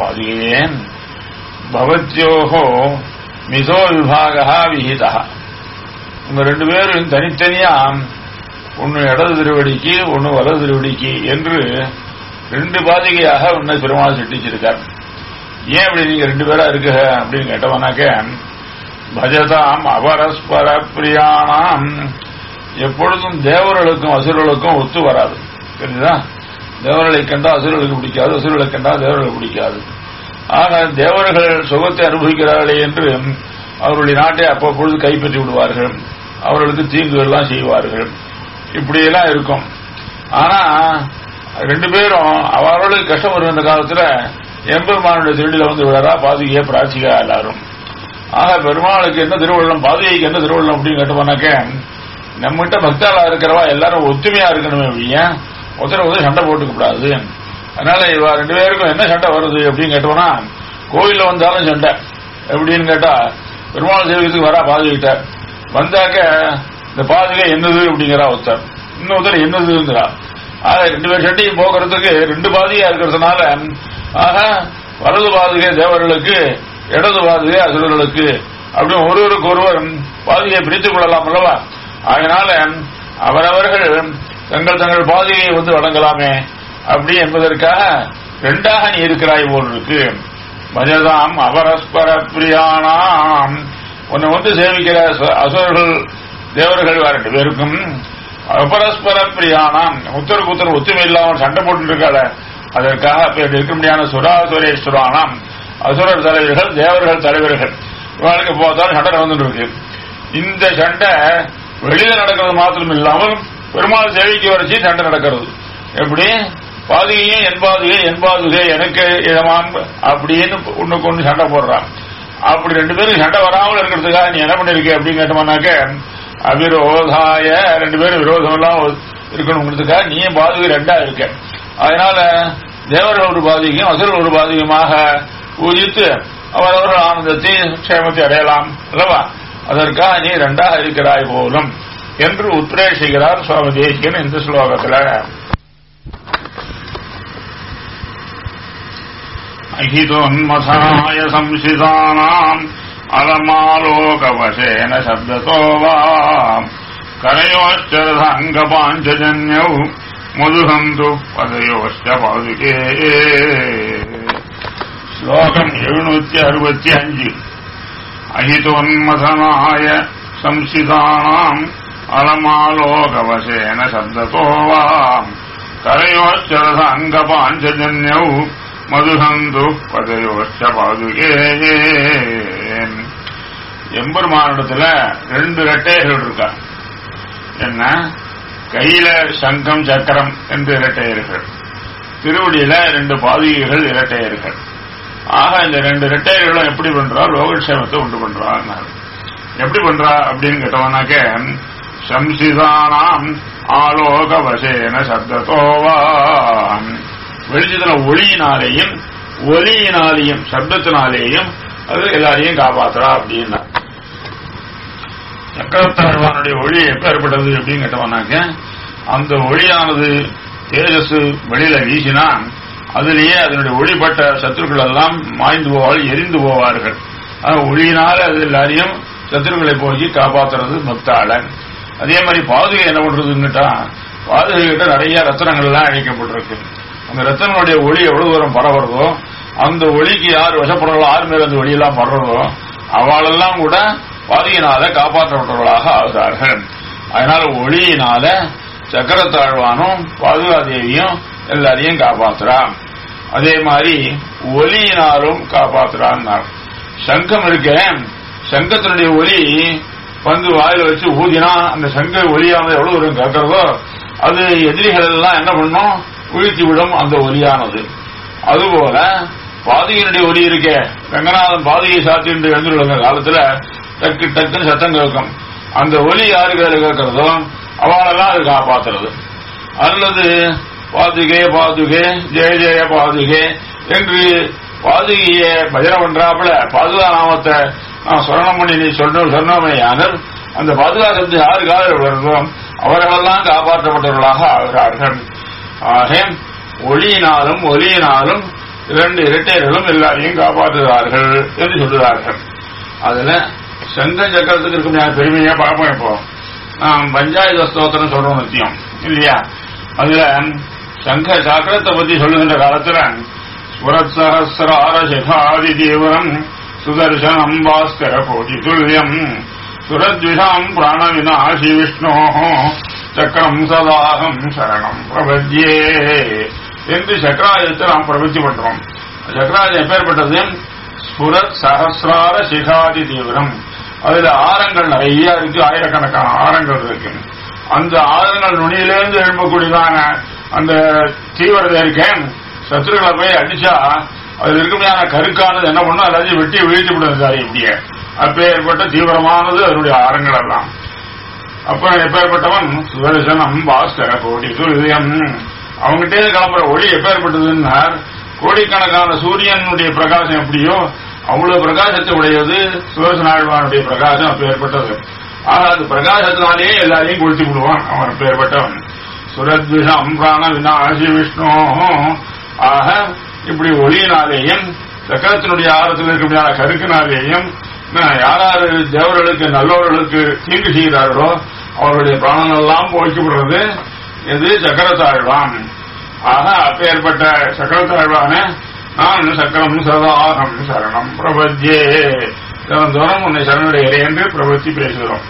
பாதுகேன் பவத்யோகோ மிசோ விபாகா விஹிதா உங்க ரெண்டு பேரும் தனித்தனியா ஒன்னு இடது திருவடிக்கு ஒன்னு வலது திருவடிக்கு என்று ரெண்டு பாதிகையாக உன்னை பெருமாள் சிட்டிச்சிருக்கார் ஏன் இப்படி நீங்க ரெண்டு பேரா இருக்க அப்படின்னு கேட்டவனாக்க பஜதாம் அபரஸ்பர பிரியாணாம் எப்பொழுதும் தேவர்களுக்கும் அசுரர்களுக்கும் ஒத்து வராது தெரியுதா தேவர்களை கண்டா அசுரர்களுக்கு பிடிக்காது அசுரர்களை கண்டா தேவர்களுக்கு பிடிக்காது ஆக தேவர்கள் சுகத்தை அனுபவிக்கிறார்களே என்று அவருடைய நாட்டை அவ்வப்பொழுது கைப்பற்றி விடுவார்கள் அவர்களுக்கு தீங்கு எல்லாம் செய்வார்கள் இப்படியெல்லாம் இருக்கும் ஆனா ரெண்டு பேரும் அவர்களுக்கு கஷ்டம் வருகின்ற காலத்துல எம்பெருமானுடைய திருடியில வந்து விழறா பாதுகையை பிரார்த்திக்கா எல்லாரும் ஆக பெருமாளுக்கு என்ன திருவள்ளம் பாதுகைக்கு என்ன திருவள்ளம் அப்படின்னு கேட்டோம்னாக்க நம்மகிட்ட பக்தாளா இருக்கிறவா எல்லாரும் ஒத்துமையா இருக்கணுமே அப்படிய ஒருத்தர வந்து சண்டை போட்டுக்க கூடாது அதனால இவ ரெண்டு பேருக்கும் என்ன சண்டை வருது அப்படின்னு கேட்டோம்னா கோயில்ல வந்தாலும் சண்டை எப்படின்னு கேட்டா பெருமாள் சேவகத்துக்கு வரா பாதுகிட்ட வந்தாக்க இந்த பாதுகை என்னது அப்படிங்கிறா ஒருத்தர் இன்னொருத்தர் என்னதுங்கிறா ஆக ரெண்டு பேர் சண்டையும் போக்குறதுக்கு ரெண்டு பாதிகா இருக்கிறதுனால ஆக வலது பாதுகை தேவர்களுக்கு இடது பாதுகை அசுரர்களுக்கு அப்படின்னு ஒருவருக்கு ஒருவர் பாதுகையை பிரித்துக் கொள்ளலாம் அல்லவா அதனால அவரவர்கள் தங்கள் தங்கள் பாதுகையை வந்து வழங்கலாமே அப்படி என்பதற்காக ரெண்டாக நீ இருக்கிறாய் போல் இருக்கு பஜதாம் அபரஸ்பர பிரியானாம் உன்னை வந்து சேவிக்கிற அசுரர்கள் தேவர்கள் ரெண்டு பேருக்கும் அபரஸ்பர பிரியானாம் உத்தருக்கு உத்தர ஒத்துமை இல்லாமல் சண்டை போட்டு இருக்காள அதற்காக அப்படி இருக்க முடியாத சுராசுரேஸ்வரானாம் அசுரர் தலைவர்கள் தேவர்கள் தலைவர்கள் இவர்களுக்கு போதாலும் சண்டை நடந்துட்டு இருக்கு இந்த சண்டை வெளியில நடக்கிறது மாத்திரம் இல்லாமல் பெருமாள் சேவைக்கு வரைச்சி சண்டை நடக்கிறது எப்படி பாதுகையே என் பாதுகை என் பாதுகை எனக்கு இடமான் அப்படின்னு ஒண்ணுக்கு ஒண்ணு சண்டை போடுறான் அப்படி ரெண்டு பேரும் சண்டை வராமல் இருக்கிறதுக்காக நீ என்ன பண்ணிருக்க அப்படின்னு கேட்டோம்னாக்க அவிரோதாய ரெண்டு பேரும் விரோதம் எல்லாம் இருக்கணுங்கிறதுக்காக நீ பாதுகை ரெண்டா இருக்க அதனால தேவர்கள் ஒரு பாதிக்கும் அசுரர்கள் ஒரு பாதிகமாக பூஜித்து அவரவர்கள் ஆனந்தத்தை க்ஷேமத்தை அடையலாம் அல்லவா அதற்காக நீ ரெண்டாக இருக்கிறாய் போலும் என்று உத்ரேஷிக்கிறார் சுவாமி தேசிகன் இந்த ஸ்லோகத்தில் अहितोन्मथाय संसितानाम् अलमालोकवशेन शब्दतो वा करयोश्चरसाङ्गपाञ्चजन्यौ मधुहन्तु पदयोश्च पादुके श्लोकम् எழுநூத்தி அறுபத்தி அஞ்சு अहितोन्मथनाय संसितानाम् अलमालोकवशेन शब्दतो वा करयोश्चरसाङ्गपाञ्चजन्यौ மதுகந்து பதையோச்ச பாதுகே எம்பெருமானிடத்துல ரெண்டு இரட்டையர்கள் இருக்கா என்ன கையில சங்கம் சக்கரம் என்று இரட்டையர்கள் திருவடியில ரெண்டு பாதுகைகள் இரட்டையர்கள் ஆக இந்த ரெண்டு இரட்டையர்களும் எப்படி பண்றா லோகக்ஷேமத்தை உண்டு பண்றான் எப்படி பண்றா அப்படின்னு கேட்டவனாக்க சம்சிதானாம் ஆலோக வசேன சப்தத்தோவான் வெளிச்சத்துல ஒளியினாலேயும் ஒலியினாலேயும் சப்தத்தினாலேயும் அது எல்லாரையும் காப்பாத்துறா அப்படின்னா சக்கரத்தாழ்வானுடைய ஒளி எப்ப ஏற்பட்டது அப்படின்னு கேட்டவனாக்க அந்த ஒளியானது தேஜஸ் வெளியில வீசினா அதிலேயே அதனுடைய ஒளிப்பட்ட சத்துருக்கள் எல்லாம் மாய்ந்து போவார்கள் எரிந்து போவார்கள் ஒளியினால அது எல்லாரையும் சத்துருக்களை போக்கி காப்பாத்துறது பக்தாளன் அதே மாதிரி பாதுகை என்ன பண்றதுன்னுட்டா பாதுகை கிட்ட நிறைய ரத்தனங்கள் எல்லாம் அழிக்கப்பட்டிருக்கு அந்த ரத்தனுடைய ஒளி எவ்வளவு தூரம் பரவுறதோ அந்த ஒளிக்கு யார் வசப்படுறதோ யார் மேல அந்த ஒளியெல்லாம் படுறதோ அவளெல்லாம் கூட பாதியினால காப்பாற்றப்பட்டவர்களாக ஆகிறார்கள் அதனால ஒளியினால சக்கரத்தாழ்வானும் பாதுகாதேவியும் எல்லாரையும் காப்பாத்துறான் அதே மாதிரி ஒலியினாலும் காப்பாத்துறான் சங்கம் இருக்க சங்கத்தினுடைய ஒலி வந்து வாயில வச்சு ஊதினா அந்த சங்க ஒலியானது எவ்வளவு தூரம் கேட்கறதோ அது எதிரிகள் எல்லாம் என்ன பண்ணும் வீழ்த்தி விடும் அந்த ஒலியானது அதுபோல பாதியினுடைய ஒலி இருக்கே ரங்கநாதன் பாதியை சாத்திட்டு எழுந்துள்ள காலத்துல டக்கு டக்குன்னு சத்தம் கேட்கும் அந்த ஒலி யாரு கையில கேட்கறதோ அவளெல்லாம் அது காப்பாத்துறது அல்லது பாதுகே பாதுகே ஜெய ஜெய பாதுகே என்று பாதுகைய பஜனை பண்றாப்புல பாதுகா நாமத்தை நான் சொரணம் பண்ணி நீ சொல்ற சொன்னோமே ஆனால் அந்த பாதுகா சப்து யாரு காலில் வருதோ அவர்களெல்லாம் காப்பாற்றப்பட்டவர்களாக ஆகிறார்கள் ஆக ஒளியினாலும் ஒலியினாலும் இரண்டு இரட்டையர்களும் எல்லாரையும் காப்பாற்றுகிறார்கள் என்று சொல்லுகிறார்கள் அதுல சங்க சக்கரத்துக்கு இருக்கும் பெருமையா பார்ப்போம் இப்போ நாம் பஞ்சாயுத ஸ்தோத்திரம் சொல்றோம் நித்தியம் இல்லையா அதுல சங்க சக்கரத்தை பத்தி சொல்லுகின்ற காலத்துல ஸ்வரத் சகசிரார சிகாதி தீவிரம் சுதர்சனம் பாஸ்கர கோடி துல்லியம் சுரத்விஷாம் பிராண விநாசி விஷ்ணோ சக்கரம் சதாகம் சரணம் பிரபத்யே என்று சக்கராயுதத்தை நாம் பிரபத்தி பண்றோம் சக்கராயுதம் எப்பேற்பட்டது ஸ்புரத் சகசிரார சிகாதி தீவிரம் அதுல ஆரங்கள் நிறைய இருக்கு ஆயிரக்கணக்கான ஆரங்கள் இருக்கு அந்த ஆரங்கள் நுனியிலிருந்து எழும்பக்கூடியதான அந்த தீவிரதை இருக்கேன் சத்துருக்களை போய் அடிச்சா அதுல இருக்குமையான கருக்கானது என்ன பண்ணும் எல்லாத்தையும் வெட்டி வீழ்த்தி விடுறது சார் இப்படியே அப்பேற்பட்ட தீவிரமானது அதனுடைய ஆரங்கள் எல்லாம் அப்ப எப்பேற்பட்டவன் சுதர்சனம் பாஸ்கர கோடி துல்லியம் அவங்ககிட்டே கிளம்புற ஒளி எப்பேற்பட்டதுன்னா கோடிக்கணக்கான சூரியனுடைய பிரகாசம் எப்படியோ அவ்வளவு பிரகாசத்தை உடையது சுதர்சனாழ்வானுடைய பிரகாசம் அப்பேற்பட்டது ஆனா அது பிரகாசத்தினாலேயே எல்லாரையும் கொளுத்தி விடுவான் அவன் பேர்பட்டவன் சுரத்விஷம் பிராண விநாசி விஷ்ணு ஆக இப்படி ஒளியினாலேயும் சக்கரத்தினுடைய ஆரத்தில் இருக்கக்கூடிய கருக்கினாலேயும் யாராரு தேவர்களுக்கு நல்லவர்களுக்கு தீங்கு செய்கிறார்களோ அவருடைய பிராணம் எல்லாம் போய்க்கப்படுறது இது சக்கரத்தாழ்வான் ஆக அப்பேற்பட்ட சக்கரத்தாழ்வான நான் சக்கரம் சதாகம் சரணம் பிரபத்யே தினந்தோறும் உன்னை சரணடைகிறேன் என்று பிரபத்தி பேசுகிறோம்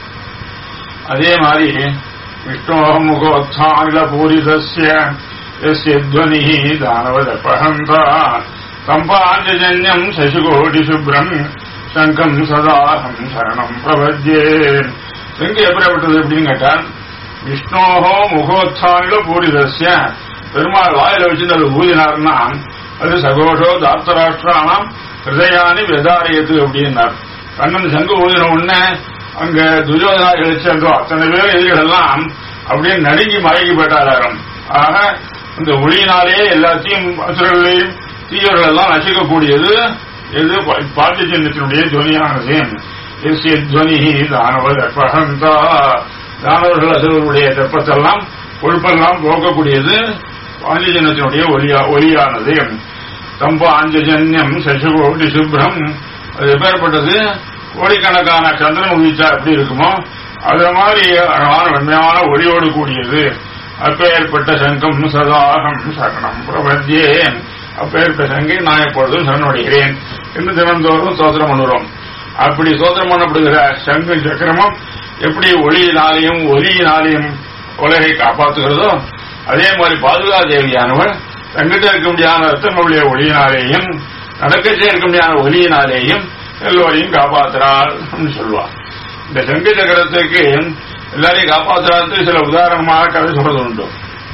அதே மாதிரி விஷ்ணோகம் முகோத்தானில பூரிதஸ்ய எஸ்ய துவனி தானவதப்பஹந்தா சம்பாஞ்சஜன்யம் சசிகோடி சுப்ரம் சங்கம் சதாகம் சரணம் பிரபத்யே எங்க எப்படிப்பட்டது எப்படின்னு கேட்டால் விஷ்ணோகோ முகோத்தானில பூரிதஸ்ய பெருமாள் வாயில வச்சு அது ஊதினார்னா அது சகோஷோ தாத்தராஷ்டிரானாம் ஹிருதயானி வெதாரியத்து அப்படின்னார் கண்ணன் சங்கு ஊதின உடனே அங்க துரியோதனார்கள் சேர்ந்தோ அத்தனை பேர் எதிரிகள் எல்லாம் அப்படியே நடுங்கி மயங்கி போயிட்டாராம் ஆக இந்த ஒளியினாலே எல்லாத்தையும் அசுரர்களையும் தீயவர்கள் எல்லாம் நசிக்கக்கூடியது எது பாட்டிய சின்னத்தினுடைய துவனியானது எஸ்ய துவனி தானவர் அற்பகந்தா தானவர்கள் அசுரர்களுடைய தெப்பத்தெல்லாம் கொழுப்பெல்லாம் போக்கக்கூடியது பாண்டிஜனத்தினுடைய ஒலியா ஒலியானது தம்பாஞ்சஜன்யம் சசிகோடி சுப்ரம் அது எப்பேற்பட்டது கோடிக்கணக்கான சந்திரன் உதிச்சா எப்படி இருக்குமோ அது மாதிரி அழகான வெண்மையான ஒளியோடு கூடியது அப்பேற்பட்ட சங்கம் சதாகம் சரணம் பிரபத்தியே அப்பேற்பட்ட சங்கை நான் எப்பொழுதும் சரணடைகிறேன் என்று தினந்தோறும் சோதனம் பண்ணுறோம் அப்படி சோதனம் பண்ணப்படுகிற சங்கு சக்கரமும் எப்படி ஒளியினாலையும் ஒலியினாலையும் உலகை காப்பாற்றுகிறதோ அதே மாதிரி பாதுகா தேவியானவள் தங்கிட்ட இருக்க முடியாத ரத்தங்களுடைய ஒளியினாலேயும் நடக்கச்சே இருக்க முடியாத ஒலியினாலேயும் எல்லோரையும் காப்பாற்றுறாள் சொல்லுவார் இந்த சங்கு சக்கரத்துக்கு எல்லாரையும் காப்பாற்றுறதுக்கு சில உதாரணமாக கதை சொல்றது உண்டு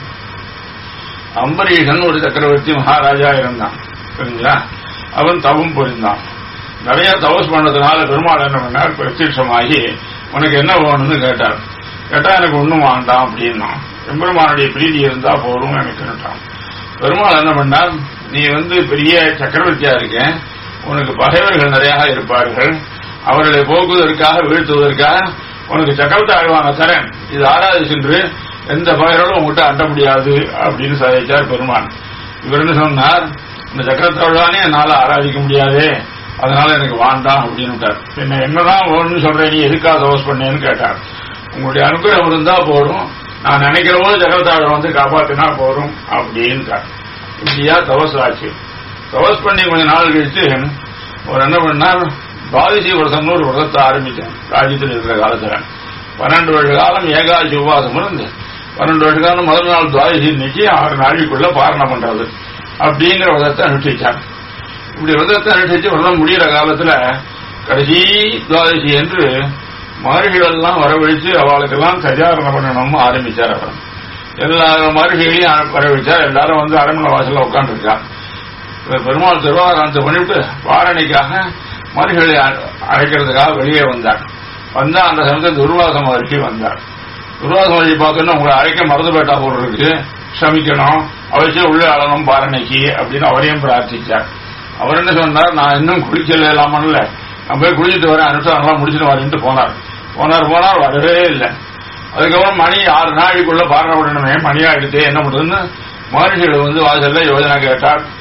அம்பரீஷன் ஒரு சக்கரவர்த்தி மகாராஜா இருந்தான் சரிங்களா அவன் தவம் புரிந்தான் நிறைய தவஸ் பண்ணதுனால பெருமாள் என்ன பண்ணார் பிரத்யட்சமாகி உனக்கு என்ன வேணும்னு கேட்டார் கேட்டா எனக்கு ஒண்ணும் வேண்டாம் அப்படின்னா எம்பெருமானுடைய பிரீதி இருந்தா போதும் எனக்கு பெருமாள் என்ன பண்ணார் நீ வந்து பெரிய சக்கரவர்த்தியா இருக்க உனக்கு பகைவர்கள் நிறைய இருப்பார்கள் அவர்களை போக்குவதற்காக வீழ்த்துவதற்காக உனக்கு சக்கரத்தை ஆழ்வான தரேன் இது ஆறாவது சென்று எந்த பகைவர்களும் உங்ககிட்ட அண்ட முடியாது அப்படின்னு சாதிச்சார் பெருமான் இவர் என்ன சொன்னார் இந்த சக்கரத்தாழ்வானே என்னால ஆராதிக்க முடியாது அதனால எனக்கு வேண்டாம் அப்படின்னு பின்ன என்னதான் வேணும்னு சொல்றேன் நீ எதுக்காக தவஸ் பண்ணேன்னு கேட்டார் உங்களுடைய அனுகிரகம் இருந்தா போதும் நான் நினைக்கிற போது ஜெகத்தாழ வந்து காப்பாத்தினா போதும் அப்படின்னு இப்படியா தவஸ் ஆச்சு தவஸ் பண்ணி கொஞ்ச நாள் கழிச்சு ஒரு என்ன பண்ணார் துவாதசி வருஷம்னு ஒரு விரதத்தை ஆரம்பித்தேன் ராஜ்யத்தில் இருக்கிற காலத்துல பன்னெண்டு வருஷ காலம் ஏகாதசி உபவாசம் இருந்து பன்னெண்டு வருஷ காலம் முதல் நாள் துவாதசி இன்னைக்கு ஆறு நாளைக்குள்ள பாரணம் பண்றது அப்படிங்கிற விரதத்தை அனுஷ்டிச்சான் இப்படி விரதத்தை அனுஷ்டிச்சு விரதம் முடிகிற காலத்துல கடைசி துவாதசி என்று மகர்ஷிகளெல்லாம் வரவழைச்சு அவளுக்கெல்லாம் கஜாரணம் பண்ணணும்னு ஆரம்பிச்சார் அவர் எல்லா மகர்ஷிகளையும் வரவழைச்சார் எல்லாரும் வந்து அரண்மனை வாசல்ல உட்காந்துருக்காங்க பெருமாள் திருவாராந்தத்தை பண்ணிவிட்டு வாரணிக்காக மகர்ஷிகளை அழைக்கிறதுக்காக வெளியே வந்தார் வந்தா அந்த சமயத்தில் துர்வாச மகர்ஷி வந்தார் துர்வாச மகர்ஷி பார்க்கணும் உங்களை அழைக்க மறந்து போயிட்டா போல் இருக்கு க்ஷமிக்கணும் அவசியம் உள்ள அழணும் பாரணைக்கு அப்படின்னு அவரையும் பிரார்த்திச்சார் அவர் என்ன சொன்னார் நான் இன்னும் குளிக்கல இல்லாமல்ல நான் போய் குளிச்சுட்டு வரேன் அனுஷ்டானம்லாம் முடிச்சுட்டு வரேன்ட்டு போனார் போனார் போனார் வரவே இல்லை அதுக்கப்புறம் மணி ஆறு நாளைக்குள்ள பாரண விடணுமே மணியா எடுத்து என்ன பண்றதுன்னு மகர்ஷிகள் வந்து வாசல்ல யோஜனை கேட்டார்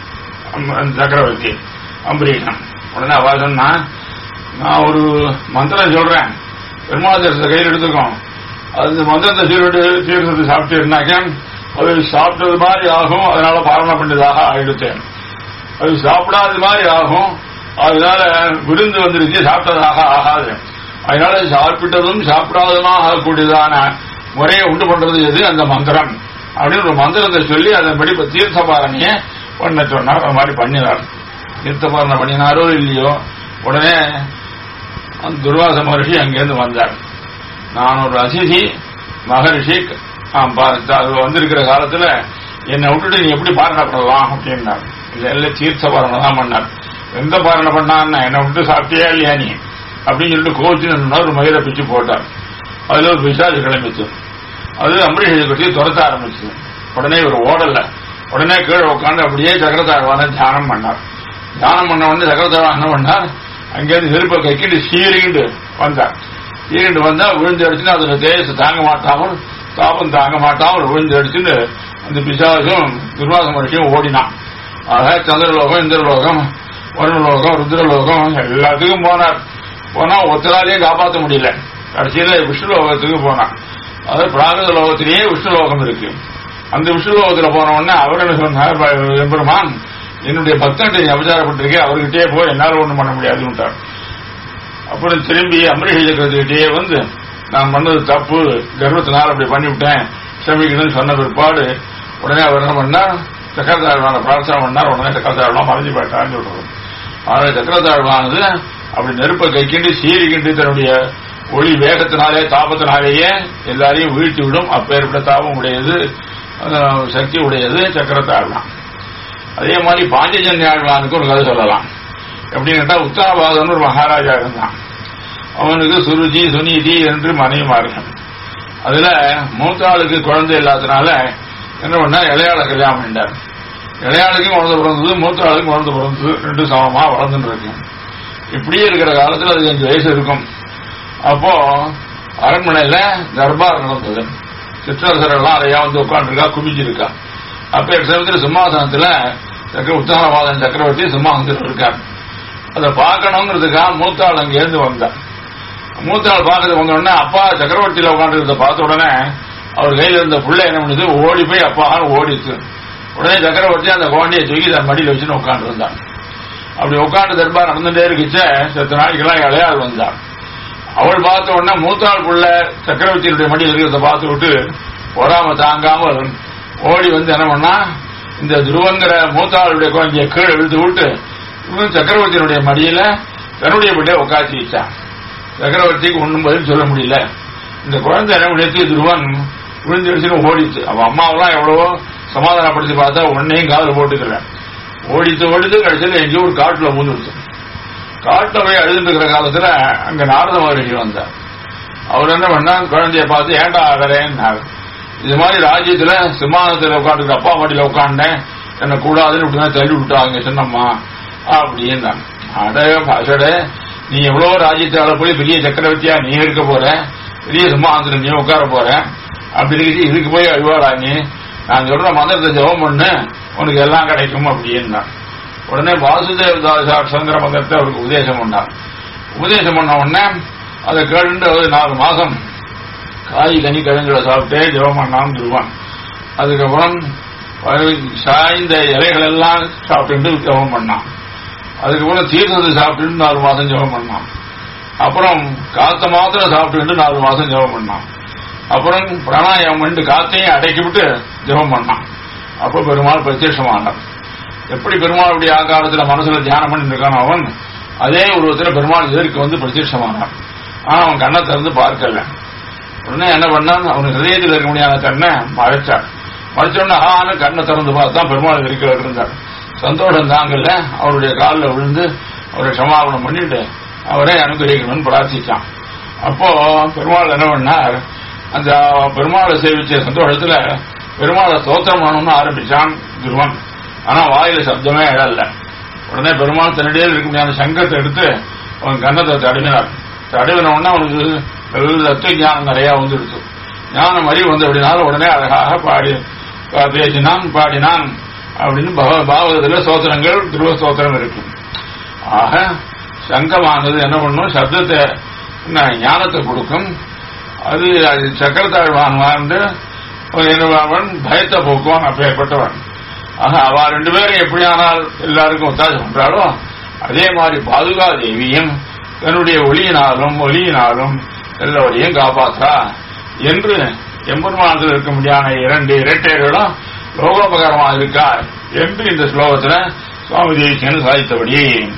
அம்- அந்த சக்கரவர்த்தி அம்பரீஷன் உடனே அவ சொன்னா நான் ஒரு மந்திரம் சொல்றேன் பெருமாள் தரிசனத்தை கையில் எடுத்துக்கோம் அது இந்த மந்திரத்தை சீரட்டு தீர்த்தத்தை சாப்பிட்டேன்னாக்க அது சாப்பிட்டது மாதிரி ஆகும் அதனால பாரணம் பண்ணதாக ஆயிடுத்தேன் அது சாப்பிடாத மாதிரி ஆகும் அதனால விருந்து வந்துருச்சு சாப்பிட்டதாக ஆகாது அதனால சாப்பிட்டதும் சாப்பிடாததுமாக ஆகக்கூடியதான முறையை உண்டு பண்றது எது அந்த மந்திரம் அப்படின்னு ஒரு மந்திரத்தை சொல்லி அதன்படி இப்ப தீர்த்தபாரணிய பண்ண சொன்னார் அது மாதிரி பண்ணினார் தீர்த்தபாரணை பண்ணினாரோ இல்லையோ உடனே அந்த துர்வாச மகர்ஷி அங்கிருந்து வந்தார் நான் ஒரு அதிதி மகரிஷி ஆம், பா- அது வந்திருக்கிற காலத்துல என்னை விட்டுட்டு நீ எப்படி பாரணை பண்ணலாம் அப்படின்னார் இதெல்லாம் தீர்த்த பாரணை தான் பண்ணார் எந்த பாரணை பண்ணான்னா என்னை விட்டு சாப்பிட்டியா இல்லையா நீ அப்படின்னு சொல்லிட்டு கோச்சு ஒரு மயிரை பிச்சு போட்டார் அதுல ஒரு பிசாசு கிளம்பிச்சு அது அம்பரீஷை கட்டி துரத்த ஆரம்பிச்சு உடனே இவர் ஓடல உடனே கீழே உட்காந்து அப்படியே சக்கரத்தாழ்வான தியானம் பண்ணார் தியானம் பண்ண உடனே சக்கரத்தாழ்வான் என்ன பண்ணார் அங்கேருந்து நெருப்பை கைக்கிட்டு சீறிண்டு வந்தார் சீறிண்டு வந்தா விழுந்து அடிச்சுன்னு அதுல தேச தாங்க மாட்டாமல் தாபம் தாங்க மாட்டாமல் விழுந்து அடிச்சுன்னு அந்த பிசாசும் துர்வாச மனுஷியும் ஓடினான் ஆக சந்திரலோகம் இந்திரலோகம் வருணலோகம் ருத்ரலோகம் எல்லாத்துக்கும் போனார் போனா ஒத்தராலையும் காப்பாற்ற முடியல கடைசியில விஷ்ணு லோகத்துக்கு போனான் அதாவது பிராகிருத லோகத்திலேயே விஷ்ணு லோகம் இருக்கு அந்த விஷ்ணு லோகத்துல போன உடனே அவர் என்ன சொன்னார் "ப- எம்பெருமான் என்னுடைய பக்தன்ட்ட நீ அபச்சாரப்பட்டிருக்கே அவர்கிட்டயே போய் என்னால ஒண்ணும் பண்ண முடியாதுன்னுட்டார் அப்புறம் திரும்பி அமரீஷ சக்கரத்துக்கிட்டே வந்து நான் பண்ணது தப்பு கர்வத்தினால் அப்படி பண்ணிவிட்டேன் க்ஷமிக்கணும்னு சொன்ன பிற்பாடு உடனே அவர் என்ன பண்ணார் சக்கரத்தாழ்வான பிரார்த்தனை பண்ணார் உடனே சக்கரத்தாழ்வான் மறைஞ்சு போயிட்டான்னு சொல்றது ஆனால் சக்கரத்தாழ்வானது அப்படி நெருப்பை கைக்கிண்டு சீறிக்கிண்டு தன்னுடைய ஒளி வேகத்தினாலே தாபத்தினாலேயே எல்லாரையும் வீழ்த்தி விடும் அப்பேற்பட்ட தாபம் உடையது அஹ், சக்தி உடையது சக்கரத்தாழ்வான் அதே மாதிரி பாஞ்சஜன்ய ஆழ்வானுக்கு ஒரு கதை சொல்லலாம் எப்படின்னு கேட்டா உத்தரபாதன் ஒரு மகாராஜா இருந்தான் அவனுக்கு சுருஜி சுனீதி என்று மனைவிமார்கள் அதுல மூத்தாளுக்கு குழந்தை இல்லாதனால என்ன பண்ணா இளையாள கல்யாணம் பண்ணிட்டார் இளையாளுக்கும் குழந்தை பிறந்தது மூத்த ஆளுக்கும் குழந்தை பிறந்தது ரெண்டு சமமா வளர்ந்துட்டு இருக்கு இப்படியே இருக்கிற காலத்துல அது அஞ்சு வயசு இருக்கும் அப்போ அரண்மனையில தர்பார் நடந்தது சிற்றரசர் எல்லாம் அதையா வந்து உட்காந்துருக்கா குமிஞ்சிருக்கா அப்ப சமயத்தில் சிம்மாசனத்துல சக்கர உத்தரவாதன் சக்கரவர்த்தி சிம்மாசனத்தில் இருக்கார் அதை பார்க்கணுங்கிறதுக்காக மூத்தாள் அங்க இருந்து வந்தார் மூத்தாள் பார்க்கறது வந்த உடனே அப்பா சக்கரவர்த்தியில உட்காந்துருந்த பார்த்த உடனே அவர் கையில இருந்த புள்ள என்ன பண்ணுது ஓடி போய் அப்பான்னு ஓடிச்சு உடனே சக்கரவர்த்தி அந்த குழந்தையை தூக்கி தன் மடியில வச்சுன்னு உட்காந்து இருந்தான் அப்படி உட்காந்து தர்பார் நடந்துட்டே இருக்குச்சே செத்த நாளைக்கெல்லாம் இளையாள் வந்தார் அவள் பார்த்த உடனே மூத்தாள் புள்ள சக்கரவர்த்தியினுடைய மடியில் இருக்கிறத பார்த்து விட்டு பொறாம தாங்காமல் ஓடி வந்து என்ன பண்ணா இந்த துருவங்கிற மூத்தாளுடைய குழந்தைய கீழே இழுத்து விட்டு இவன் சக்கரவர்த்தியினுடைய மடியில தன்னுடைய பிள்ளைய உட்காந்து வச்சான் சக்கரவர்த்திக்கு ஒன்றும் பதில் சொல்ல முடியல இந்த குழந்தை என்ன பண்ணிச்சு துருவன் விழுந்துடுச்சுன்னு ஓடிச்சு அவன் அம்மாவெல்லாம் எவ்வளவோ சமாதானப்படுத்தி பார்த்தா உன்னையும் காதல் போட்டுக்கல ஓடித்து ஓடித்து கடைசியில் எங்கேயோ ஒரு காட்டுல மூந்துடுச்சு காட்டுல போய் அழுதுட்டு இருக்கிற காலத்துல அங்க நாரத மகரிஷி வந்தார் அவர் என்ன பண்ணா குழந்தைய பார்த்து ஏண்டா ஆகிறேன்னாரு இது மாதிரி ராஜ்யத்துல சிம்மாசனத்துல உட்காந்துருக்க அப்பா மாட்டில உட்காண்டேன் என்ன கூடாதுன்னு இப்படிதான் தள்ளி விட்டாங்க சின்னம்மா அப்படின்னா அடே பாசடே நீ எவ்வளவு ராஜ்யத்தால போய் பெரிய சக்கரவர்த்தியா நீ இருக்க போற பெரிய சிம்மாசனத்துல நீ உட்கார போற அப்படி இருக்கு இதுக்கு போய் அழுவாடா நீ நான் சொல்ற மந்திரத்தை ஜெபம் பண்ணு உனக்கு எல்லாம் கிடைக்கும் அப்படின்னா உடனே வாசுதேவ தாசாட்சங்கிற மந்திரத்தை அவருக்கு உபதேசம் பண்ணார் உபதேசம் பண்ண உடனே அதை கேட்டு ஒரு நாலு மாசம் காய் கனி கிழங்குகளை சாப்பிட்டே ஜெபம் பண்ணான்னு சொல்லுவான் அதுக்கப்புறம் வ- சாய்ந்த இலைகள் எல்லாம் சாப்பிட்டு ஜெபம் பண்ணான் அதுக்கப்புறம் தீர்த்தத்தை சாப்பிட்டு நாலு மாசம் ஜெபம் பண்ணான் அப்புறம் காத்த மாத்திரம் சாப்பிட்டு நாலு மாசம் ஜெபம் பண்ணான் அப்புறம் பிராணாயாமம் பண்ணிட்டு காத்தையும் அடக்கி விட்டு ஜெபம் பண்ணான் அப்ப பெருமாள் பிரத்யட்சமானார் எப்படி பெருமாள் அப்படி ஆகாரத்துல மனசுல தியானம் பண்ணிட்டு இருக்கான் அவன் அதே உருவத்துல பெருமாள் எதிர்க்கு வந்து பிரத்யட்சமானான் ஆனா அவன் கண்ணை திறந்து பார்க்கல உடனே என்ன பண்ணான் அவன் ஹிரதயத்தில் இருக்க முடியாத கண்ணை மறைச்சான் மறைச்ச உடனே ஆன்னு கண்ணை திறந்து பார்த்தா பெருமாள் இருக்கிற இருந்தார் சந்தோஷம் தாங்கல அவருடைய காலில் விழுந்து அவரை சமாபனம் பண்ணிட்டு அவரை அனுகிரகிக்கணும்னு பிரார்த்திச்சான் அப்போ பெருமாள் என்ன பண்ணார் அந்த பெருமாளை சேவிச்ச சந்தோஷத்துல பெருமாளை ஸ்தோத்திரம் பண்ணணும்னு ஆரம்பிச்சான் துருவன் ஆனா வாயில சப்தமே எழல உடனே பெருமாள் தன்னிடையே இருக்க முடியாத சங்கத்தை எடுத்து அவன் கன்னத்தை தடவினார் தடவின உடனே அவனுக்கு நல்ல தத்துவ ஞானம் நிறைய வந்துடுச்சு ஞானம் அறிவு வந்து அப்படினால உடனே அழகாக பாடி பா- பேசினான் பாடினான் அப்படின்னு பகவ- பாகவதத்துல ஸ்தோத்திரங்கள் துருவ ஸ்தோத்திரம் இருக்கு ஆக சங்கமானது என்ன பண்ணும் சப்தத்தை என்ன, ஞானத்தை கொடுக்கும் அது அது சக்கரத்தாழ்வான் வாழ்ந்து அவன் பயத்தை போக்குவான் அப்பேற்பட்டவன் ஆக அவ ரெண்டு பேரும் எப்படியானால் எல்லாருக்கும் ஒத்தாசம் பண்றாளோ அதே மாதிரி பாதுகா தேவியும் தன்னுடைய ஒளியினாலும் ஒளியினாலும் எல்லோரையும் காப்பாற்றா என்று எம்பெருமானத்தில் இருக்க முடியாத இரண்டு இரட்டையர்களும் லோகோபகாரமாக இருக்கா என்று இந்த ஸ்லோகத்துல சுவாமி தேசியன் சாதித்தபடி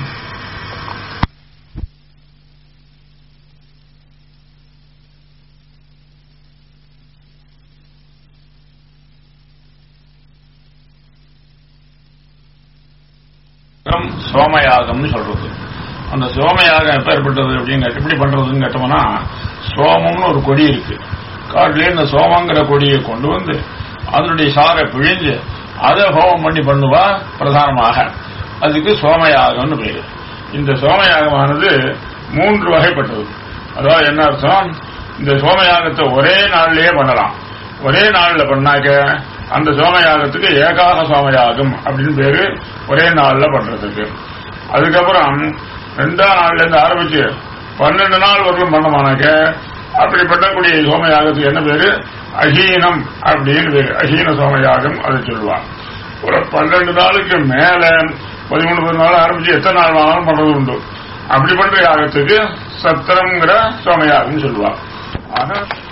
கம் சோமயாகம்னு சொல்றது அந்த சோமயாகம் எப்பேற்பட்டது அப்படின்னு கேட்டு- எப்படி பண்றதுன்னு கேட்டோம்னா சோமம்னு ஒரு கொடி இருக்கு காட்டிலே இந்த சோமங்கிற கொடியை கொண்டு வந்து அதனுடைய சாரை பிழிஞ்சு அதை ஹோமம் பண்ணி பண்ணுவா பிரதானமாக அதுக்கு சோமயாகம்னு பேரு இந்த சோமயாகமானது மூன்று வகைப்பட்டது அதாவது என்ன அர்த்தம் இந்த சோமயாகத்தை ஒரே நாள்லயே பண்ணலாம் ஒரே நாள்ல பண்ணாக்க அந்த சோமயாகத்துக்கு ஏகாக சோமயாகம் அப்படின்னு பேரு ஒரே நாள்ல பண்றதுக்கு அதுக்கப்புறம் ரெண்டாம் நாள்ல இருந்து ஆரம்பிச்சு பன்னெண்டு நாள் வரலும் பண்ணமானாக்க அப்படி பண்ணக்கூடிய சோமயாகத்துக்கு என்ன பேரு அஹீனம் அப்படின்னு பேரு அஹீன சோமயாகம் அதை சொல்லுவாங்க ஒரு பன்னெண்டு நாளுக்கு மேல பதிமூணு பதினாலு ஆரம்பிச்சு எத்தனை நாள் வேணாலும் பண்றது உண்டு அப்படி பண்ற யாகத்துக்கு சத்திரம்ங்கிற சோமயாகம் சொல்லுவாங்க ஆக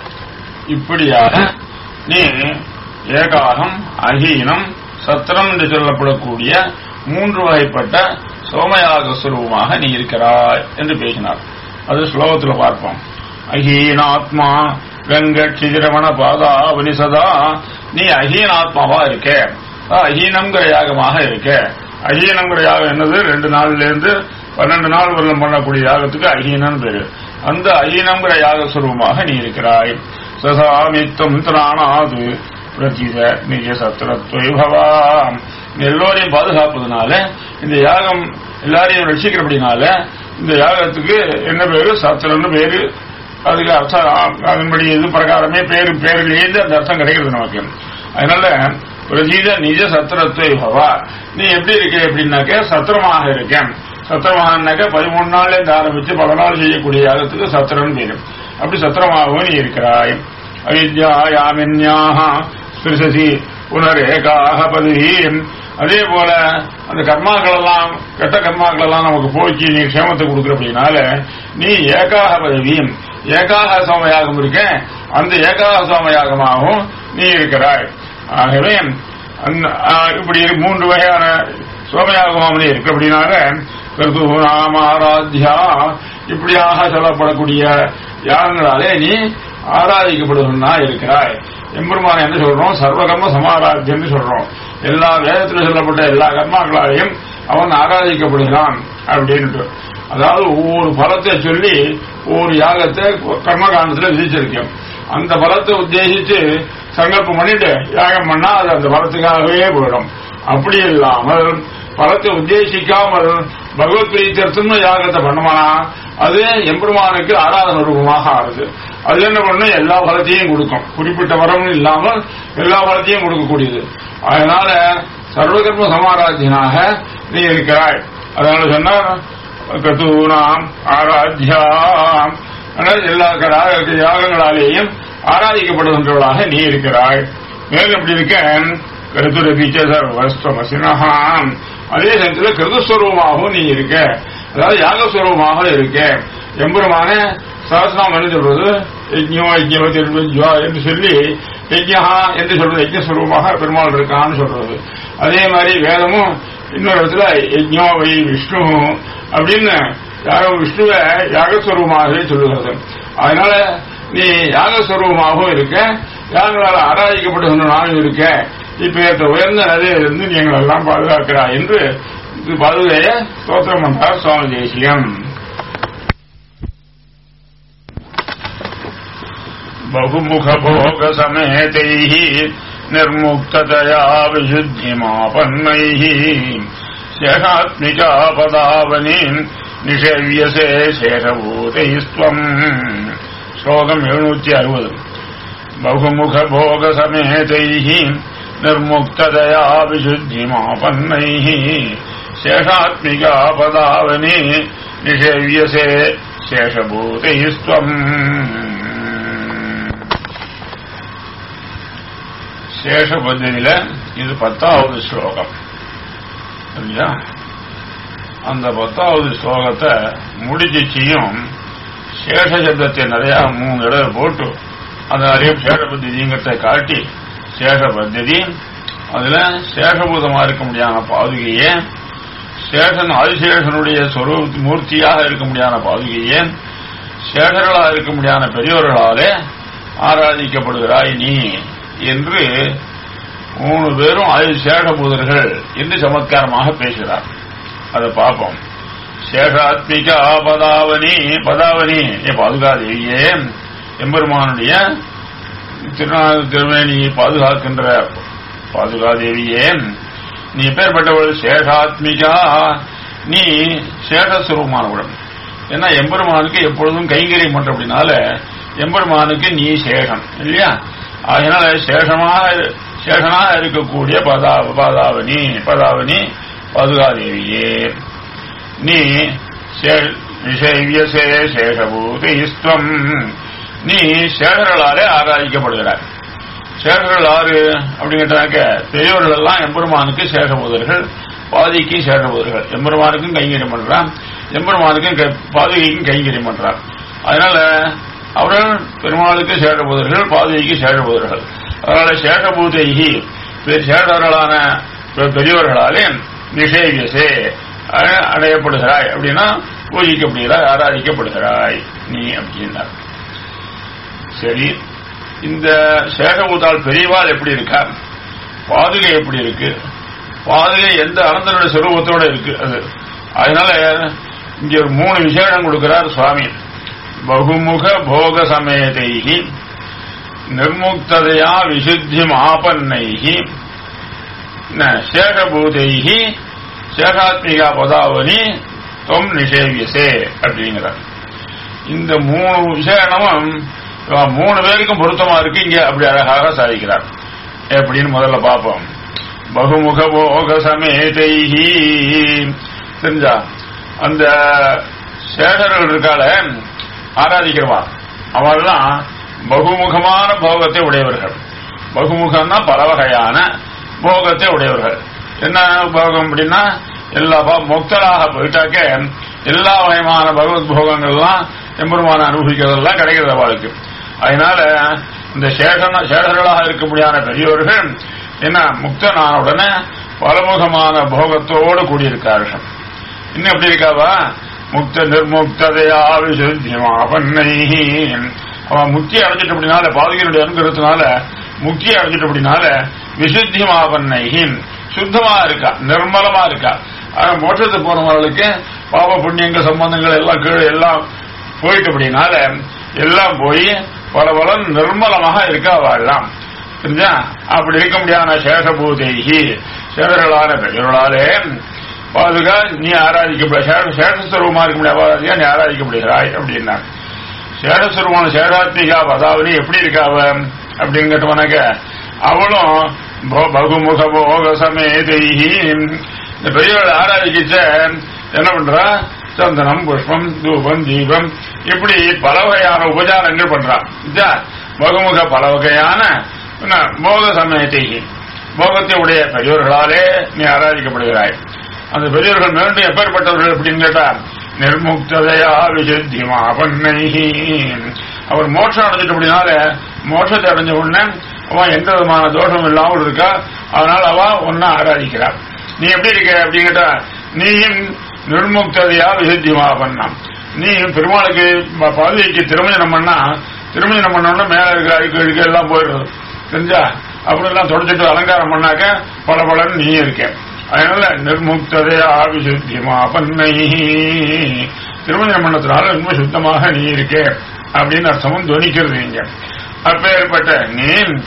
இப்படியாக நீ ஏகாகம் அகீனம் சத்திரம் என்று சொல்லப்படக்கூடிய மூன்று வகைப்பட்ட சோமயாக சுரூபமாக நீ இருக்கிறாய் என்று பேசினார் அது ஸ்லோகத்தில் பார்ப்போம் அகீனாத்மா கங்க சிதிரவண பாதா வனிசதா நீ அகீனாத்மாவா இருக்க அஹ் அகீனம்ங்கிற யாகமாக இருக்க அகீனம்ங்கிற யாகம் என்னது ரெண்டு நாள்ல இருந்து பன்னெண்டு நாள் வரலும் பண்ணக்கூடிய யாகத்துக்கு அகீனன் பேரு அந்த அகீனம்ங்கிற யாக சுரூபமாக நீ இருக்கிறாய் சசாமித்தம் திராணாது பிரதித நிஜ சத்திரத்வை பவாம் நீ எல்லோரையும் பாதுகாப்பதுனால இந்த யாகம் எல்லாரையும் ரட்சிக்கிறபடினால இந்த யாகத்துக்கு என்ன பேரு சத்திரம்னு பேரு அதுக்கு அர்த்தம் அதன்படி இது பிரகாரமே பேரு பேரிலேருந்து அந்த அர்த்தம் கிடைக்கிறது நமக்கு அதனால பிரஜீத நிஜ சத்திரத்வை பவா நீ எப்படி இருக்க அப்படின்னாக்க சத்திரமாக இருக்கேன் சத்திரமாகனாக்க பதிமூணு நாள்ல இருந்து ஆரம்பிச்சு பல நாள் செய்யக்கூடிய யாகத்துக்கு சத்திரம்னு பேரு அப்படி சத்திரமாகவும் நீ இருக்கிறாய் அவித்யாயாமின்யாக ஸ்பிருசசி புனரேகாக பதவி அதே போல அந்த கர்மாக்கள் எல்லாம் கெட்ட கர்மாக்கள் எல்லாம் நமக்கு போக்கி நீ க்ஷேமத்தை கொடுக்குற அப்படின்னால நீ ஏகாக பதவியும் ஏகாக சோமயாகம் இருக்கேன் அந்த ஏகாக சோமயாகமாகவும் நீ இருக்கிறாய் ஆகவே அந்த- ஆ, இப்படி மூன்று வகையான சோமயாகமாம் நீ இருக்கு அப்படின்னால கிருதுநாம ஆராத்யா இப்படியாக சொல்லப்படக்கூடிய யாகங்களாலே நீ ஆராதிக்கப்படுவனா இருக்கிறாய் எம்பெருமான என்ன சொல்றோம் சர்வகர்ம சமாராத்தியம் சொல்றோம் எல்லா வேதத்தில் சொல்லப்பட்ட எல்லா கர்மாக்களாலையும் அவன் ஆராதிக்கப்படுகிறான் அப்படின்ட்டு அதாவது ஒவ்வொரு பலத்தை சொல்லி ஒவ்வொரு யாகத்தை கர்மகாண்டத்துல விதிச்சிருக்கேன் அந்த பலத்தை உத்தேசித்து சங்கல்பம் பண்ணிட்டு யாகம் பண்ணா அது அந்த பலத்துக்காகவே போயிடும் அப்படி இல்லாமல் பலத்தை உத்தேசிக்காமல் பகவத் பிரீத்தியர்த்தம்னு யாகத்தை பண்ணமானா அது எம்பெருமானுக்கு ஆராதன ரூபமாக ஆறுது அது என்ன பண்ணும் எல்லா பலத்தையும் கொடுக்கும் குறிப்பிட்ட வரம்னு இல்லாமல் எல்லா பலத்தையும் கொடுக்கக்கூடியது அதனால சர்வகர்ம சமாராத்தியனாக நீ இருக்கிறாய் அதனால சொன்னா கதூனாம் ஆராத்யாம் அதனால எல்லா யாக- யாகங்களாலேயும் ஆராதிக்கப்படுகின்றவளாக நீ இருக்கிறாய் மேலும் எப்படி இருக்க கருத்துரபிச்ச சர்வஸ்வமசினஹாம் அதே சமயத்தில் கிருதுஸ்வரூபமாகவும் நீ இருக்க அதாவது யாகஸ்வரூபமாக இருக்க எம்பெருமான சகசிரம் என்ன சொல்றது யஜ்ஞோ யஜ்ஞவதி ஜுவா என்று சொல்லி யஜ்ஞா என்று சொல்றது யஜ்ஞஸ்வரூபமாக பெருமாள் இருக்கான்னு சொல்றது அதே மாதிரி வேதமும் இன்னொரு இடத்துல யஜ்ஞோ வை விஷ்ணு அப்படின்னு யாரும் விஷ்ணுவை யாகஸ்வரூபமாகவே சொல்லுகிறது அதனால நீ யாகஸ்வரூபமாகவும் இருக்க யாகங்களால் ஆராதிக்கப்படுகின்ற நானும் இருக்க இப்ப உயர்ந்த நிலையிலிருந்து நீ எங்களை எல்லாம் பாதுகாக்கிறாய் என்று இது பாதுகைய ஸ்தோத்திரம் பண்றார் சுவாமி தேசியம் बहुमुखभोगसमेतैः निर्मुक्ततया विशुद्धिमापन्नैः शेषात्मिका पदावनीम् निषेव्यसे शेषभूतैस्त्वम् श्लोकम् எழுநூற்றி அறுபது बहुमुखभोगसमेतैः निर्मुक्तदया विशुद्धिमापन्नैः शेषात्मिका पदावनि निषेव्यसे शेषभूतैस्त्वम् சேஷபத்தியில இது பத்தாவது ஸ்லோகம் சரியா அந்த பத்தாவது ஸ்லோகத்தை முடிச்சிச்சியும் சேஷ சப்தத்தை நிறைய மூணு தடவை போட்டு அந்த நிறைய சேஷ பத்திதிங்கிறத காட்டி சேஷ பத்திதி அதுல சேஷபூதமா இருக்க முடியாத பாதுகையே சேஷன் ஆதிசேஷனுடைய சொரூப மூர்த்தியாக இருக்க முடியாத பாதுகையே சேஷர்களாக இருக்க முடியாத பெரியோர்களாலே ஆராதிக்கப்படுகிறாய் நீ என்று மூணு பேரும் ஆயுள் சேஷபூதர்கள் என்று சமத்காரமாக பேசுகிறார் அதை பார்ப்போம் சேஷாத்மிகா பதாவனி பதாவனி ஏ பாதுகாதேவியே எம்பெருமானுடைய திருநாள் திருமேனியை பாதுகாக்கின்ற பாதுகாதேவியே நீ எப்பேற்பட்டவள் சேஷாத்மிகா நீ சேஷஸ்வரூபமானவுடன் ஏன்னா எம்பெருமானுக்கு எப்பொழுதும் கைங்கரியம் பண்ற அப்படின்னால எம்பெருமானுக்கு நீ சேஷம் இல்லையா அதனால சேஷமாக சேஷனாக இருக்கக்கூடிய பதா பதாவனி பதாவனி பதுகாதேவியே நீ விஷயவியசே சேஷபூதிஸ்துவம் நீ சேஷர்களாலே ஆராதிக்கப்படுகிறாய் சேஷர்கள் ஆறு அப்படிங்கிறாக்க பெரியவர்கள் எல்லாம் எம்பெருமானுக்கு சேஷபூதர்கள் பாதிக்கு சேஷபூதர்கள் எம்பெருமானுக்கும் கைங்கரியம் பண்றான் எம்பெருமானுக்கும் பாதுகைக்கும் கைங்கரியம் பண்றான் அதனால அவர்கள் பெருமாளுக்கு சேஷபூதர்கள் பாதுகைக்கு சேஷபூதர்கள் அதனால சேஷபூதைகி சேஷர்களான பெரியவர்களாலே நிஷேவியசே அடையப்படுகிறாய் அப்படின்னா பூஜிக்கப்படுகிறாய் ஆராதிக்கப்படுகிறாய் நீ அப்படின்னா சரி இந்த சேஷபூதால் பெரியவாள் எப்படி இருக்கா பாதுகை எப்படி இருக்கு பாதுகை எந்த அனந்தனுடைய சுரூபத்தோட இருக்கு அது அதனால இங்க ஒரு மூணு விசேஷம் கொடுக்கிறார் சுவாமி பகுமுக போக சமேதைகி நிர்முக்ததையா விசுத்தி ஆபன்னைகி சேஷபூதைகி சேஷாத்மிகா பதாவனி தொம் நிஷேவியசே அப்படிங்கிறார் இந்த மூணு விசேஷமும் மூணு பேருக்கும் பொருத்தமா இருக்கு இங்க அப்படி அழகாக சாதிக்கிறார் எப்படின்னு முதல்ல பார்ப்போம் பகுமுக போக சமேதைகி தெரிஞ்சா அந்த சேஷர்கள் இருக்கால ஆராதிக்கிறவா அவெல்லாம் பகுமுகமான போகத்தை உடையவர்கள் பகுமுகம்னா பல வகையான போகத்தை உடையவர்கள் என்ன போகம் அப்படின்னா எல்லா முக்தராக போயிட்டாக்க எல்லா வகையான பகவத் போகங்கள்லாம் எம்பெருமான அனுபவிக்கிறதெல்லாம் கிடைக்கிறது அவளுக்கு அதனால இந்த சேஷன சேஷர்களாக இருக்க முடியாத பெரியோர்கள் என்ன முக்தனான உடனே பலமுகமான போகத்தோடு கூடியிருக்கார்கள் இன்னும் எப்படி இருக்காவா முக்த நிர்முக்ததையா விசுத்தியமாபன்னை அவன் முக்தி அடைஞ்சிட்டு அப்படினால பாதுகையினுடைய அனுகிரகத்தினால முக்தி அடைஞ்சிட்டு அப்படினால விசுத்தியமாபன்னை சுத்தமா இருக்கா நிர்மலமா இருக்கா ஆனா மோட்சத்துக்கு போனவர்களுக்கு பாவ புண்ணியங்கள் சம்பந்தங்கள் எல்லாம் கீழே எல்லாம் போயிட்டு அப்படினால எல்லாம் போய் பல பல நிர்மலமாக இருக்கா வாழலாம் புரிஞ்சா அப்படி இருக்க முடியாத சேஷபூதேகி சேதர்களான பெயர்களாலே பாதுகா நீ ஆராதிக்கப்பட சேஷஸ்வரூபமா இருக்க முடியாது நீ ஆராதிக்கப்படுகிறாய் அப்படின்னா சேஷஸ்வரூபமான சேஷாத்மிகா பதாவனி எப்படி இருக்காவ அப்படின்னு கேட்டவனாக்க அவளும் பகுமுக போக சமேதைஹி இந்த பெரியவர்கள் ஆராதிக்கிச்ச என்ன பண்றா சந்தனம் புஷ்பம் தூபம் தீபம் இப்படி பல வகையான உபச்சாரங்கள் பண்றான் பகுமுக பல வகையான போக சமயத்தைகி போகத்தை உடைய பெரியவர்களாலே நீ ஆராதிக்கப்படுகிறாய் அந்த பெரியவர்கள் மீண்டும் எப்பேற்பட்டவர்கள் அப்படின்னு கேட்டா நிர்முக்ததையா விசுத்திமா பண்ணை அவர் மோட்சம் அடைஞ்சிட்டு அப்படினால மோட்சத்தை அடைஞ்ச உடனே அவன் எந்த விதமான தோஷம் இல்லாமல் இருக்கா அதனால அவ ஒன்னா ஆராதிக்கிறார் நீ எப்படி இருக்க அப்படின்னு கேட்டா நீயும் நிர்முக்ததையா விசுத்திமா பண்ணாம் நீ பெருமாளுக்கு பதவிக்கு திருமணம் பண்ணா திருமணம் பண்ணோம்னா மேல இருக்கிற அழுக்கு அழுக்கு எல்லாம் போயிடுறது தெரிஞ்சா அப்படி எல்லாம் தொடச்சிட்டு அலங்காரம் பண்ணாக்க பல பலன்னு நீ இருக்க அதனால நிர்முக்ததையா விசுத்தியமா பண்ணை திருமணம் பண்ணத்தினால ரொம்ப சுத்தமாக நீ இருக்கே அப்படின்னு அர்த்தமும் துவனிக்கிறது இங்க அப்பேற்பட்ட நீ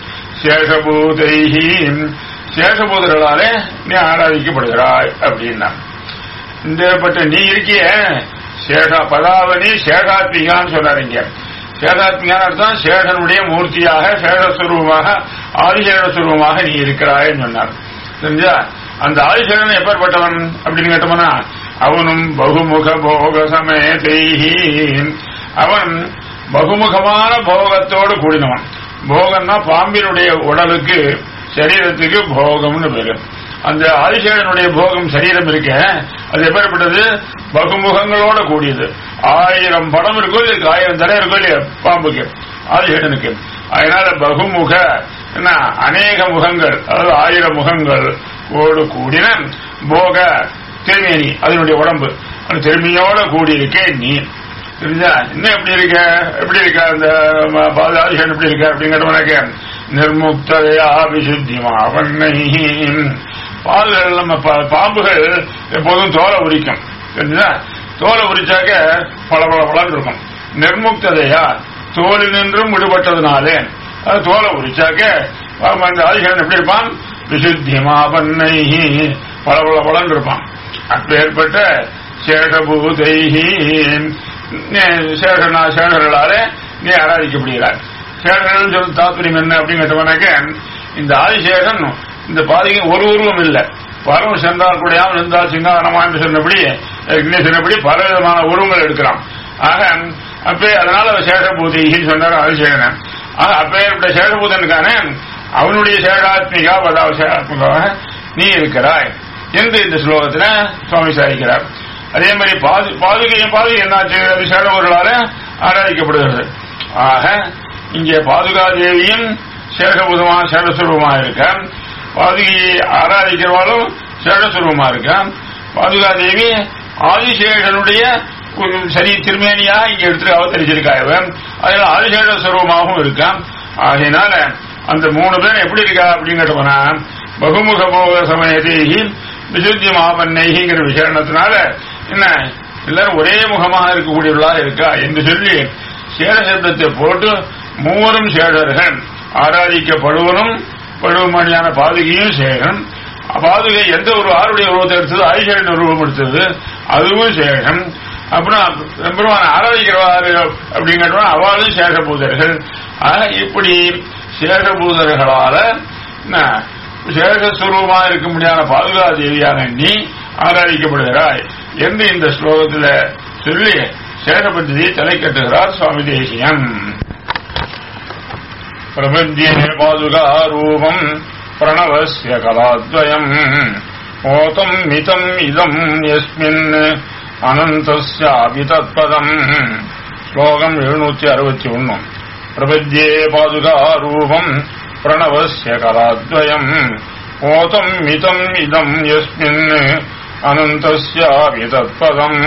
சேஷபூதைஹி சேஷபூதர்களாலே நீ ஆராதிக்கப்படுகிறாய் அப்படின்னா இந்த பட்ட நீ இருக்கிய சேஷா பதாவனி சேஷாத்மிகான்னு சொன்னாருங்க சேஷாத்மிகான அர்த்தம் சேஷனுடைய மூர்த்தியாக சேஷஸ்வரூபமாக ஆதிசேஷஸ்வரூபமாக நீ இருக்கிறாய்ன்னு சொன்னார் தெரிஞ்சா அந்த ஆதிசேஷன் எப்பேற்பட்டவன் அப்படின்னு கேட்டோம்னா அவனும் பகுமுக போக சமேதைஹி அவன் பகுமுகமான போகத்தோடு கூடினவன் போகம்னா பாம்பினுடைய உடலுக்கு சரீரத்துக்கு போகம்னு பேரு அந்த ஆதிசேஷனுடைய போகம் சரீரம் இருக்க அது எப்பேற்பட்டது பகுமுகங்களோட கூடியது ஆயிரம் படம் இருக்கோ இல்லையா ஆயிரம் தலை இருக்கோ இல்லையா பாம்புக்கு ஆதிசேஷனுக்கு அதனால பகுமுக என்ன அநேக முகங்கள் அதாவது ஆயிரம் முகங்கள் ஓடு கூடின போக திருமேனி அதனுடைய உடம்பு அந்த திரும்பியோட கூடியிருக்கே நீ தெரிஞ்சா இன்னும் எப்படி இருக்க எப்படி இருக்க அந்த பாதாதிஷன் எப்படி இருக்க அப்படிங்கிறவனக்கு நிர்முக்தையா விசுத்திமா அவனை பால்கள் நம்ம பா- பாம்புகள் எப்போதும் தோலை உரிக்கும் தெரிஞ்சா தோலை உரிச்சாக்க பல பல பலன் இருக்கும் நிர்முக்ததையா தோலினின்றும் விடுபட்டதுனாலே அது தோலை உரிச்சாக்க பாம்பு அந்த ஆதிசன் எப்படி இருப்பான் விசுத்திமா பண்ணை பல பல பலன் இருப்பான் அப்பேற்பட்ட சேஷபூதைஹி சேஷனா சேஷர்களாலே நீ ஆராதிக்கப்படுகிறார் சேஷர்கள் சொல்ல தாத்பரியம் என்ன அப்படின்னு கேட்டவனாக்க இந்த ஆதிசேஷன் இந்த பாதைக்கு ஒரு உருவம் இல்லை பரவ சென்றால் கூடியாமல் இருந்தால் சிங்காரணமா என்று சொன்னபடி இன்னும் சொன்னபடி பல விதமான உருவங்கள் எடுக்கிறான் ஆக அப்பே அதனால அவர் சேஷபூதின்னு சொன்னார் ஆதிசேஷன் ஆக அப்பேற்பட்ட சேஷபூதனுக்கான அவனுடைய சேஷாத்மிகா பதாவசேஷாத்மிகாக நீ இருக்கிறாய் என்று இந்த ஸ்லோகத்துல சுவாமி சாதிக்கிறார் அதே மாதிரி பாது பாதுகையும் பாதுகை என்னாச்சு அது சேடவர்களால ஆராதிக்கப்படுகிறது ஆக இங்கே பாதுகா தேவியும் சேஷபூதமா சேடஸ்வரூபமா இருக்க பாதுகையை ஆராதிக்கிறவாலும் சேடஸ்வரூபமா இருக்க பாதுகா தேவி ஆதிசேஷனுடைய ஒரு சரி திருமேனியா இங்க எடுத்து அவதரிச்சிருக்காங்க அதனால ஆதிசேஷ ஸ்வரூபமாகவும் இருக்கான் ஆகையினால அந்த மூணு பேர் எப்படி இருக்கா அப்படின்னு கேட்டோம்னா பகுமுக போக சமயத்தேகி விசுத்தி மாபன்னைகிற விசேஷத்தினால என்ன எல்லாரும் ஒரே முகமாக இருக்கக்கூடியவர்களா இருக்கா என்று சொல்லி சேர சப்தத்தை போட்டு மூவரும் சேடர்கள் ஆராதிக்கப்படுவனும் படுவமணியான பாதுகையும் சேகன் பாதுகை எந்த ஒரு ஆருடைய உருவத்தை எடுத்தது ஆயுஷன் உருவம் எடுத்தது அதுவும் சேஷம் அப்புறம் பெருமான் ஆராதிக்கிறவாறு அப்படிங்கிறவன் அவளும் சேஷபூதர்கள் ஆக இப்படி சேஷபூதர்களால என்ன, சேஷஸ்வரூபமா இருக்க முடியாத பாதுகா தேவியான நீ ஆராதிக்கப்படுகிறாய் என்று இந்த ஸ்லோகத்தில் சொல்லி சேஷபத்தியை தலை கட்டுகிறார் சுவாமி தேசியம் பிரபஞ்சே பாதுகா ரூபம் பிரணவசிய கலாத்வயம் ஓதம் மிதம் இதம் யஸ்மின் அனந்தஸ்யாபி தத்பதம் ஸ்லோகம் எழுநூத்தி அறுபத்தி ஒன்னு பிரபஞ்சே பாதுகா ரூபம் பிரணவசிய கலாத்வயம் ஓதம் மிதம் இதம் யஸ்மின் அனந்தஸ்யாபி தத்பதம்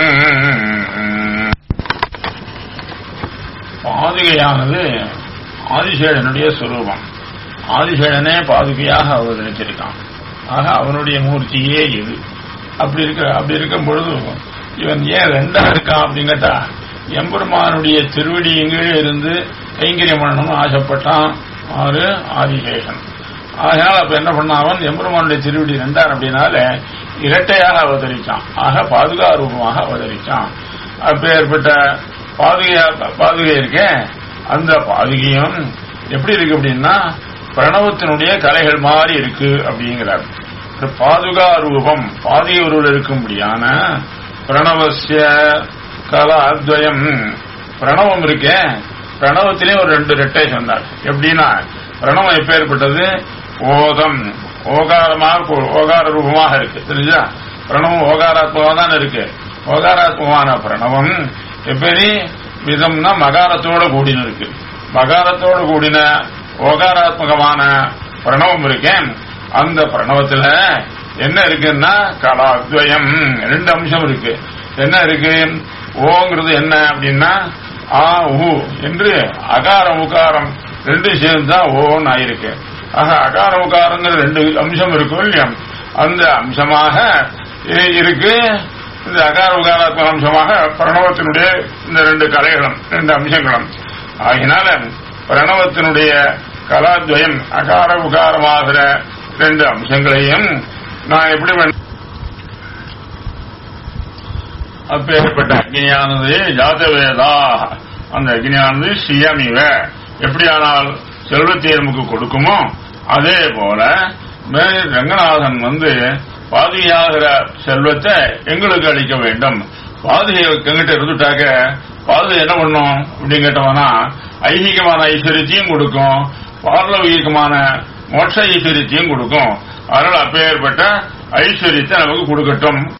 பாதுகையானது ஆதிசேடனுடைய சுரூபம் ஆதிசேடனே பாதுகையாக அவதரிச்சிருக்கான் ஆக அவனுடைய மூர்த்தியே இது அப்படி இருக்க அப்படி இருக்கும் பொழுது இவன் ஏன் ரெண்டா இருக்கான் அப்படின்னு கேட்டா எம்பெருமானுடைய திருவடி கீழே இருந்து கைங்கரியம் பண்ணணும்னு ஆசைப்பட்டான் ஆறு ஆதிசேஷன் அதனால அப்ப என்ன பண்ணான் அவன் எம்பெருமானுடைய திருவடி ரெண்டார் அப்படின்னால இரட்டையாக அவதரிச்சான் ஆக பாதுகா ரூபமாக அவதரிச்சான் அப்பேற்பட்ட பாதுகையா பாதுகை இருக்க அந்த பாதுகையும் எப்படி இருக்கு அப்படின்னா பிரணவத்தினுடைய கலைகள் மாதிரி இருக்கு அப்படிங்கிறார் இந்த பாதுகா ரூபம் பாதுகை உருவில் இருக்கும்படியான பிரணவசிய கலாத்வயம் பிரணவம் இருக்கே பிரணவத்திலே ஒரு ரெண்டு ரெட்டை சொன்னார் எப்படின்னா பிரணவம் எப்ப ஏற்பட்டது ஓதம் ஓகாரமாக ஓகார ரூபமாக இருக்கு தெரிஞ்சா பிரணவம் ஓகாராத்மகமாக தான் இருக்கு ஓகாராத்மகமான பிரணவம் எப்படி விதம்னா மகாரத்தோட கூடின இருக்கு மகாரத்தோடு கூடின ஓகாராத்மகமான பிரணவம் இருக்கேன் அந்த பிரணவத்துல என்ன இருக்குன்னா கலாத்வயம் ரெண்டு அம்சம் இருக்கு என்ன இருக்கு ஓங்கிறது என்ன அப்படின்னா ஆ உ என்று அகாரம் உகாரம் ரெண்டு சேர்ந்து தான் ஓன்னு ஆயிருக்கு ஆக அகார உகாரங்கிற ரெண்டு அம்சம் இருக்கும் இல்லையா அந்த அம்சமாக இ- இருக்கு இந்த அகார உகாராத்மக அம்சமாக பிரணவத்தினுடைய இந்த ரெண்டு கலைகளும் ரெண்டு அம்சங்களும் ஆகினால பிரணவத்தினுடைய கலாத்வயம் அகார உகாரமாகிற ரெண்டு அம்சங்களையும் நான் எப்படி வேண- அப்பேற்பட்ட அக்னியானது ஜாதவேதா அந்த அக்னியானது சியமிவ எப்படியானால் செல்வத்தை நமக்கு கொடுக்குமோ அதே போல மே- ரங்கநாதன் வந்து பாதுகையாகிற செல்வத்தை எங்களுக்கு அளிக்க வேண்டும் பாதுகை எங்கிட்ட இருந்துட்டாக்க பாதுகை என்ன பண்ணும் அப்படின்னு கேட்டோம்னா ஐகிகமான ஐஸ்வர்யத்தையும் கொடுக்கும் பார்லவீகமான மோட்ச ஐஸ்வர்யத்தையும் கொடுக்கும் அதனால அப்பேற்பட்ட ஐஸ்வர்யத்தை நமக்கு கொடுக்கட்டும்